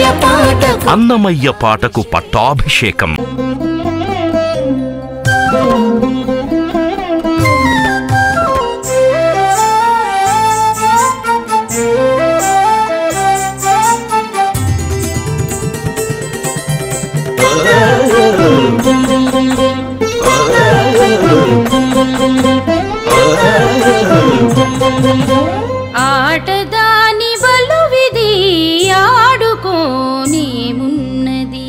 పాటకు అన్నమయ్య పాటకు పట్టాభిషేకం ఆటదాని బలువిది ఆడుకోని మున్నది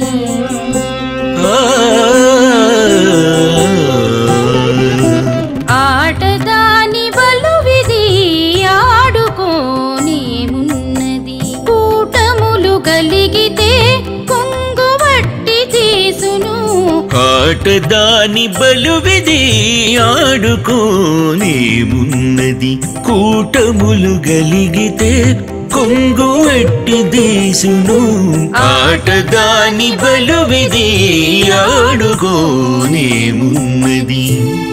ఆటదాని బలువిది ఆడుకోని మున్నది కూటములు కలిగితే కొంగుబట్టి తీసును ఆటదాని బలువిది ఆడుకోనే మున్నది కూటములు గలిగితే కొంగు ఎట్టి దీసును ఆటదాని బలువిది ఆడుకోనే మున్నది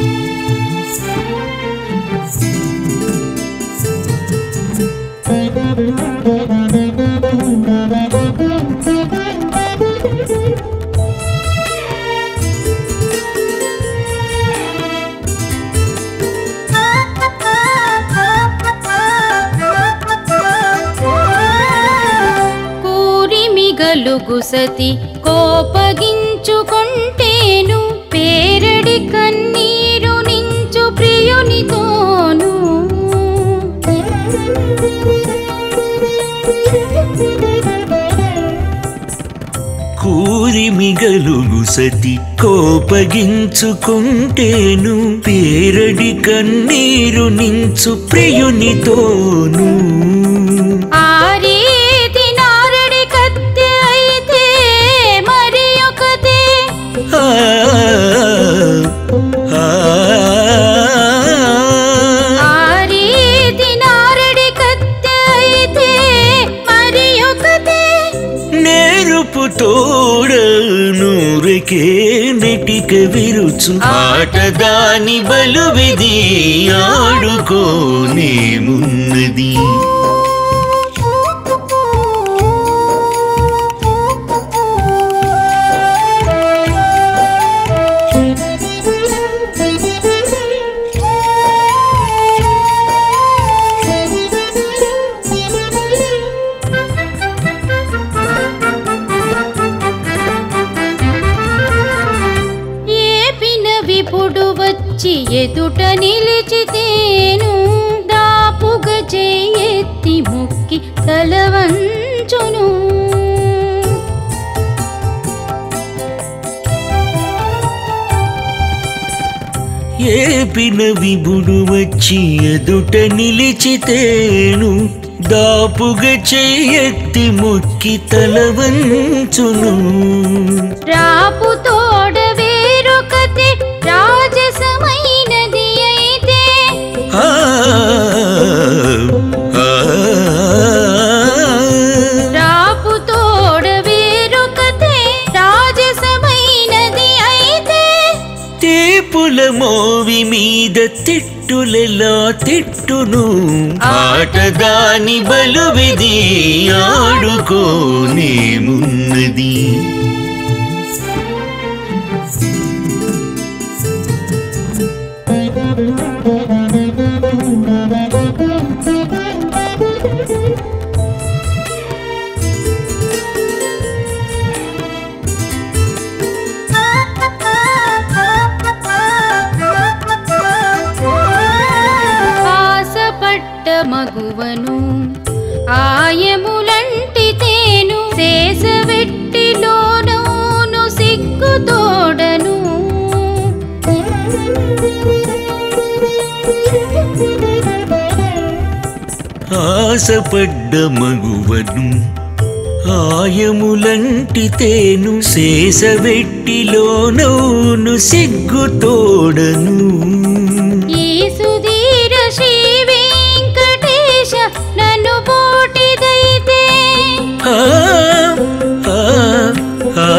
కూరిమి గలుగు సతి కోపగించుకుంటేను పేరడి కన్నీరు నించు ప్రియునితోను కూరి మిగలుగు సతి కోపగించుకుంటేను పేరడి కన్నీరు నించు ప్రియునితోను ఆరీతి నారడి కత్తె అయితే మరి ఒకతే ఆ, ఆ, ఆరీతి నారడి కత్తె అయితే మరి ఒకతే నేరుపు తోడ నూరికే నెటిక విరుచు ఆటదాని బలువిది ఆడుకోనే మున్నది ఏపిన విపుడు వచ్చి ఎదుట నిలిచితేను దాపుగ చేయెత్తి ముక్కి తలవంచును ఏపిన విభుడు వచ్చి ఎదుట నిలిచితేను దాపుగ చెయ్యెత్తి మొక్కి తల వంచును రాపు తోడ వేరొకతే రాజసమైనది అయితే ఆ, ఆ, రాపు తోడ వేరొకతే రాజసమైనది అయితే తీపుల మోవి మీద తిట్టులెలా తిట్టును ఆటదాని బలువిది ఆడుకోనే మున్నది ఆశపట్ట మగువను ఆయములంటి తేను శేషవెట్టిలోనూను సిగ్గుతోడను ఆశపడ్డ మగువను ఆయములంటి తేను శేషవెట్టిలోనౌను సిగ్గుతోడను ఈ సుధీర శ్రీ వెంకటేశ నన్ను పోటిదైతే ఆ, ఆ, ఆ.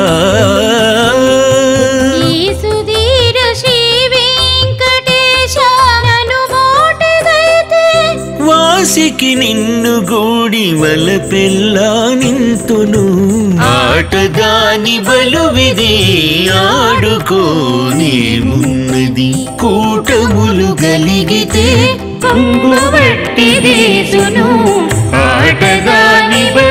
ఈ సుధీర శ్రీ వెంకటేశ నన్ను పోటిదైతే వాసికి నిన్ను గూడి వల పెళ్ళా నింతును ఆటదాని బలువిదే ఆడుకోనేమున్నది కూటములు గలిగితే కొంగు బట్టి దేశును ఆటగాని